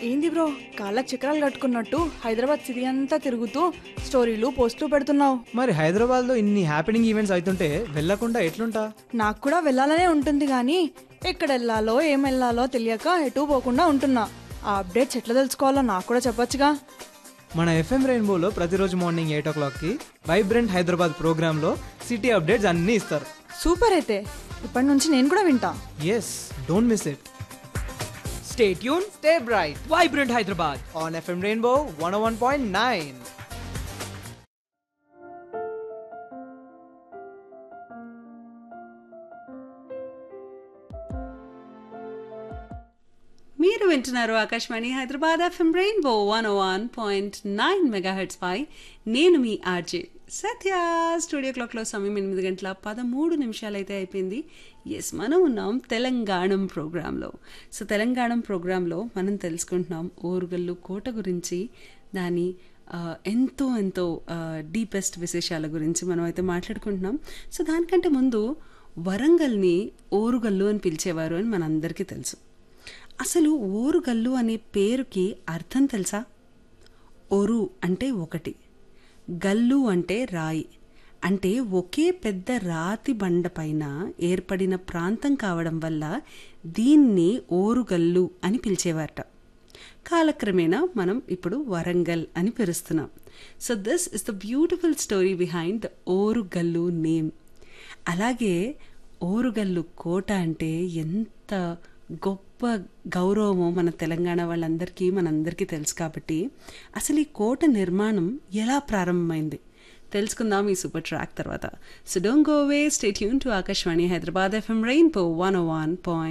ఏంది బ్రో కాళ్ళకి చక్రాలు కట్టుకున్నట్టు హైదరాబాద్ సిటీ అంతా తిరుగుతూ స్టోరీలు పోస్టులు పెడుతున్నావు మరి హైదరాబాద్లో ఇన్ని హ్యాపెనింగ్ ఈవెంట్స్ అవుతుంటే వెళ్ళకుండా ఎట్లుంటా నాకు కూడా వెళ్ళాలనే ఉంటుంది కానీ ఎక్కడ వెళ్ళాలో ఏం వెళ్ళాలో తెలియక ఎటు పోకుండా ఉంటున్నా ఆ అప్డేట్స్ ఎట్లా తెలుసుకోవాలో నాకు కూడా చెప్పొచ్చుగా మన ఎఫ్ఎం రెయిన్బోలో ప్రతిరోజు మార్నింగ్ ఎయిట్ ఓ క్లాక్కి వైబ్రెంట్ హైదరాబాద్ ప్రోగ్రాంలో సిటీ అప్డేట్స్ అన్నీ ఇస్తారు సూపర్ అయితే ఇప్పటి నుంచి నేను కూడా వింటా yes don't miss it Stay tuned, stay bright Vibrant Hyderabad. On FM rainbow one one point nine మీరు వింటున్నారు Akashvani Hyderabad FM rainbow one one point nine megahertz పై నేను మీ ఆర్జే సత్య స్టూడియో క్లాక్లో సమయం ఎనిమిది గంటల పదమూడు నిమిషాలు అయితే అయిపోయింది ఎస్ మనం ఉన్నాం తెలంగాణం ప్రోగ్రాంలో సో తెలంగాణం ప్రోగ్రాంలో మనం తెలుసుకుంటున్నాం ఓరుగల్లు కోట గురించి దాని ఆ, ఎంతో ఎంతో డీపెస్ట్ విశేషాల గురించి మనం అయితే మాట్లాడుకుంటున్నాం సో దానికంటే ముందు వరంగల్ని ఓరుగల్లు అని పిలిచేవారు అని మనందరికీ తెలుసు అసలు ఓరుగల్లు అనే పేరుకి అర్థం తెలుసా ఒరు అంటే ఒకటి గల్లు అంటే రాయి అంటే ఒకే పెద్ద రాతి బండ పైన ఏర్పడిన ప్రాంతం కావడం వల్ల దీన్ని ఓరుగల్లు అని పిలిచేవారట కాలక్రమేణా మనం ఇప్పుడు వరంగల్ అని పిలుస్తున్నాం so this is the beautiful story behind the Orugallu name అలాగే ఓరుగల్లు కోట అంటే ఎంత గొప్ప గౌరవమో మన తెలంగాణ వాళ్ళందరికీ మనందరికీ తెలుసు కాబట్టి అసలు ఈ కోట నిర్మాణం ఎలా ప్రారంభమైంది తెలుసుకుందాం ఈ సూపర్ ట్రాక్ తర్వాత so don't go away stay యూన్ to Akashvani Hyderabad FM rainbow one one point